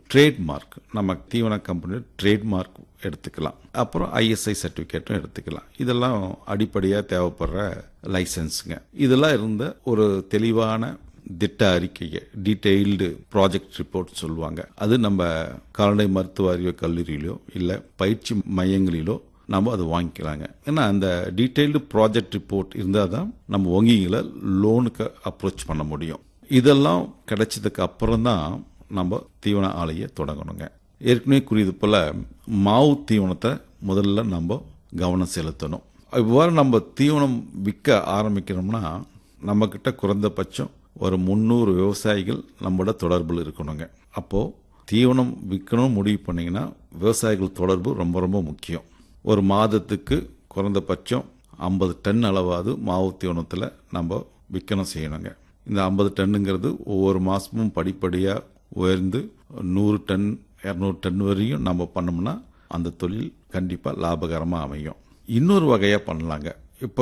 trademark நம்ம தீவன கம்பெனியில் ட்ரேட்மார்க் எடுத்துக்கலாம் அப்புறம் ஐஎஸ்ஐ சர்டிஃபிகேட்டும் எடுத்துக்கலாம் இதெல்லாம் அடிப்படையாக தேவைப்படுற லைசன்ஸுங்க இதெல்லாம் இருந்த ஒரு தெளிவான திட்ட அறிக்கையை டீட்டெயில்டு ப்ராஜெக்ட் ரிப்போர்ட் சொல்லுவாங்க அது நம்ம கால்நடை மருத்துவ அறிவியல் கல்லூரியிலோ இல்லை பயிற்சி மையங்களிலோ நம்ம அதை வாங்கிக்கலாங்க ஏன்னா அந்த டீட்டெயில்டு ப்ராஜெக்ட் ரிப்போர்ட் இருந்தால் தான் நம்ம வங்கிகளை லோனுக்கு அப்ரோச் பண்ண முடியும் இதெல்லாம் கிடைச்சதுக்கு அப்புறம் தான் நம்ம தீவன ஆலையை தொடங்கணுங்க ஏற்கனவே கூறியது போல மாவு தீவனத்தை முதல்ல நம்ம கவனம் செலுத்தணும் இவ்வாறு நம்ம தீவனம் விற்க ஆரம்பிக்கிறோம்னா நம்மக்கிட்ட குறைந்தபட்சம் ஒரு முந்நூறு விவசாயிகள் நம்மளோட தொடர்பில் இருக்கணுங்க அப்போது தீவனம் விற்கணும் முடிவு பண்ணிங்கன்னா விவசாயிகள் தொடர்பு ரொம்ப ரொம்ப முக்கியம் ஒரு மாதத்துக்கு குறைந்தபட்சம் ஐம்பது டன் அளவாவது மாவு தீவனத்தில் நம்ம விற்கணும் செய்யணுங்க இந்த ஐம்பது டன்னுங்கிறது ஒவ்வொரு மாதமும் படிப்படியாக உயர்ந்து நூறு டன் இரநூறு டன் வரையும் நம்ம பண்ணோம்னா அந்த தொழில் கண்டிப்பாக லாபகரமாக அமையும் இன்னொரு வகையாக பண்ணலாங்க இப்போ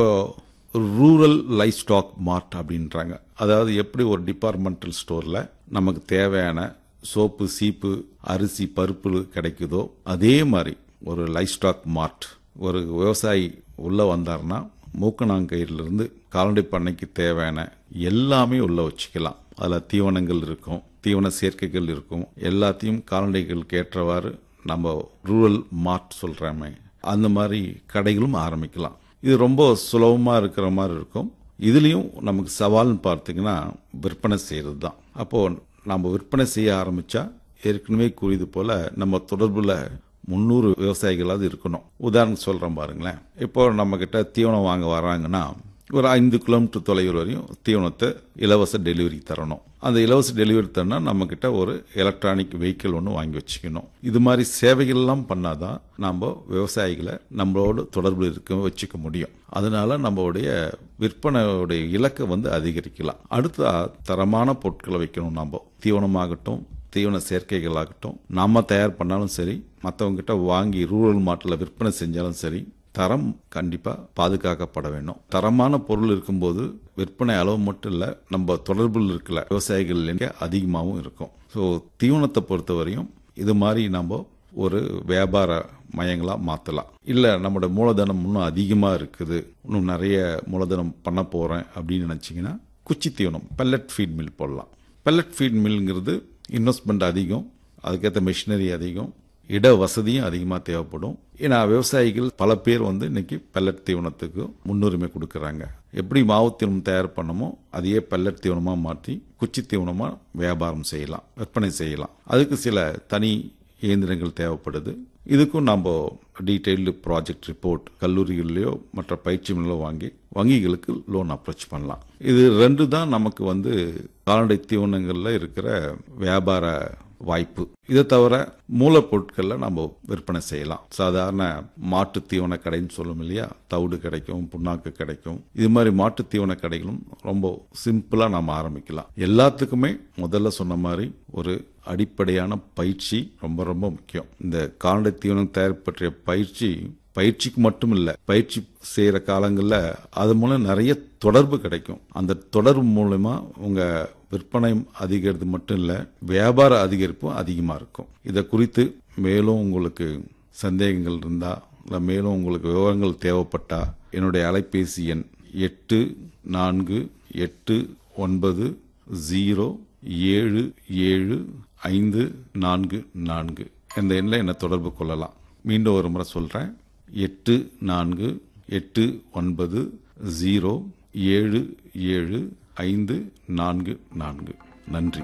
ரூரல் லைஃப் ஸ்டாக் மார்ட் அப்படின்றாங்க அதாவது எப்படி ஒரு டிபார்ட்மெண்டல் ஸ்டோரில் நமக்கு தேவையான சோப்பு சீப்பு அரிசி பருப்பு கிடைக்குதோ அதே மாதிரி ஒரு லைஃப் ஸ்டாக் மார்ட் ஒரு விவசாயி உள்ளே வந்தார்னா மூக்கணாங்கயிறிலிருந்து கால்நடை பண்ணைக்கு தேவையான எல்லாமே உள்ள வச்சுக்கலாம் அதில் தீவனங்கள் இருக்கும் தீவன சேர்க்கைகள் இருக்கும் எல்லாத்தையும் கால்நடைகளுக்கு ஏற்றவாறு நம்ம ரூரல் மார்ட் சொல்கிறாமே அந்த மாதிரி கடைகளும் ஆரம்பிக்கலாம் இது ரொம்ப சுலபமாக இருக்கிற மாதிரி இருக்கும் இதுலேயும் நமக்கு சவால்னு பார்த்தீங்கன்னா விற்பனை செய்கிறது தான் அப்போது நம்ம விற்பனை செய்ய ஆரம்பித்தா ஏற்கனவே கூறியது போல் நம்ம தொடர்பில் முந்நூறு விவசாயிகளாவது இருக்கணும் உதாரணம் சொல்கிறேன் பாருங்களேன் இப்போ நம்மக்கிட்ட தீவனம் வாங்க வராங்கன்னா ஒரு ஐந்து கிலோமீட்டர் தொலைவில் வரையும் தீவனத்தை இலவச டெலிவரி தரணும் அந்த இலவச டெலிவரி தரனா நம்மக்கிட்ட ஒரு எலக்ட்ரானிக் வெஹிக்கிள் ஒன்று வாங்கி வச்சுக்கணும் இது மாதிரி சேவைகள்லாம் பண்ணாதான் நம்ம விவசாயிகளை நம்மளோட தொடர்பு இருக்க வச்சுக்க முடியும் அதனால நம்மளுடைய விற்பனையுடைய இலக்கை வந்து அதிகரிக்கலாம் அடுத்தா தரமான பொருட்களை வைக்கணும் நம்ம தீவனமாகட்டும் தீவன சேர்க்கைகளாகட்டும் நாம தயார் பண்ணாலும் சரி மற்றவங்ககிட்ட வாங்கி ரூரல் மார்ட்டில் விற்பனை செஞ்சாலும் சரி தரம் கண்டிப்பாக பாதுகாக்கப்பட வேண்டும் தரமான பொருள் இருக்கும்போது விற்பனை அளவு மட்டும் இல்லை நம்ம தொடர்பில் இருக்கிற விவசாயிகள் அதிகமாகவும் இருக்கும் ஸோ தீவனத்தை பொறுத்தவரையும் இது மாதிரி நம்ம ஒரு வியாபார மையங்களாக மாற்றலாம் இல்லை நம்மளோட மூலதனம் இன்னும் அதிகமாக இருக்குது இன்னும் நிறைய மூலதனம் பண்ண போகிறேன் அப்படின்னு நினச்சிங்கன்னா குச்சி தீவனம் பெல்லட் ஃபீட் மில் போடலாம் பெல்லட் ஃபீட் மில்ங்கிறது இன்வெஸ்ட்மெண்ட் அதிகம் அதுக்கேற்ற மிஷினரி அதிகம் இட வசதியும் அதிகமாக தேவைப்படும் ஏன்னா விவசாயிகள் பல பேர் வந்து இன்னைக்கு பெல்லட் தீவனத்துக்கு முன்னுரிமை கொடுக்குறாங்க எப்படி மாவு தீவனம் தயார் பண்ணமோ அதையே பெல்லட் தீவனமாக மாற்றி குச்சி தீவனமாக வியாபாரம் செய்யலாம் விற்பனை செய்யலாம் அதுக்கு சில தனி இயந்திரங்கள் தேவைப்படுது இதுக்கும் நம்ம டீட்டெயில்டு ப்ராஜெக்ட் ரிப்போர்ட் கல்லூரிகளிலேயோ மற்ற பயிற்சி நிலையோ வாங்கி வங்கிகளுக்கு லோன் அப்ரோச் பண்ணலாம் இது ரெண்டு தான் நமக்கு வந்து கால்நடை தீவனங்களில் இருக்கிற வியாபார வாய்ப்பு இதை தவிர மூலப்பொருட்களில் நம்ம விற்பனை செய்யலாம் சாதாரண மாட்டு தீவன கடைன்னு சொல்லும் இல்லையா தவிடு கிடைக்கும் புண்ணாக்கு கிடைக்கும் இது மாதிரி மாட்டு தீவன கடைகளும் ரொம்ப சிம்பிளாக நம்ம ஆரம்பிக்கலாம் எல்லாத்துக்குமே முதல்ல சொன்ன மாதிரி ஒரு அடிப்படையான பயிற்சி ரொம்ப ரொம்ப முக்கியம் இந்த கால்நடை தீவனம் தயார் பற்றிய பயிற்சி பயிற்சிக்கு மட்டும் இல்லை பயிற்சி செய்கிற காலங்களில் அது மூலம் நிறைய தொடர்பு கிடைக்கும் அந்த தொடர்பு மூலமா உங்க விற்பனை அதிகரித்து மட்டும் இல்லை வியாபார அதிகரிப்பும் அதிகமாக இருக்கும் இதை குறித்து மேலும் உங்களுக்கு சந்தேகங்கள் இருந்தால் இல்லை மேலும் உங்களுக்கு விவரங்கள் தேவைப்பட்டா என்னுடைய அலைபேசி எண் எட்டு நான்கு எட்டு ஒன்பது ஜீரோ ஏழு ஏழு ஐந்து நான்கு நான்கு இந்த எண்ணில் என்னை தொடர்பு கொள்ளலாம் மீண்டும் ஒரு முறை சொல்கிறேன் எட்டு நான்கு எட்டு ஒன்பது ஜீரோ ஏழு ஏழு ஐந்து நான்கு நான்கு நன்றி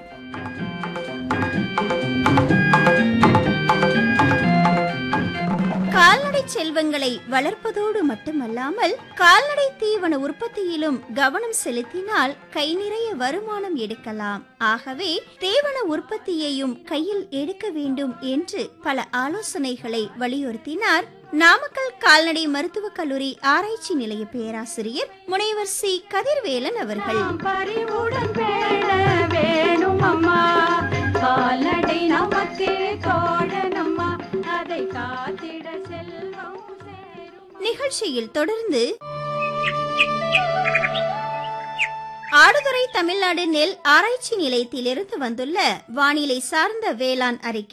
கால்நடை செல்வங்களை வளர்ப்பதோடு மட்டுமல்லாமல் கால்நடை தீவன உற்பத்தியிலும் கவனம் செலுத்தினால் கை நிறைய வருமானம் எடுக்கலாம் ஆகவே தீவன உற்பத்தியையும் கையில் எடுக்க வேண்டும் என்று பல ஆலோசனைகளை வலியுறுத்தினார் நாமக்கல் கால்நடை மருத்துவக் கல்லூரி ஆராய்ச்சி நிலைய பேராசிரியர் முனைவர் சி கதிர்வேலன் அவர்கள் பறிவுடன் பேண வேணும் அம்மா கால்நடை நமக்கே தோழனம்மா அதை காத்திட செல்வம் சேரும் நிகழ்ச்சியில் தொடர்ந்து ஆடுதுறை தமிழ்நாடு நெல் ஆராய்ச்சி நிலையத்திலிருந்து வந்துள்ள வானிலை சார்ந்த வேளாண் அறிக்கை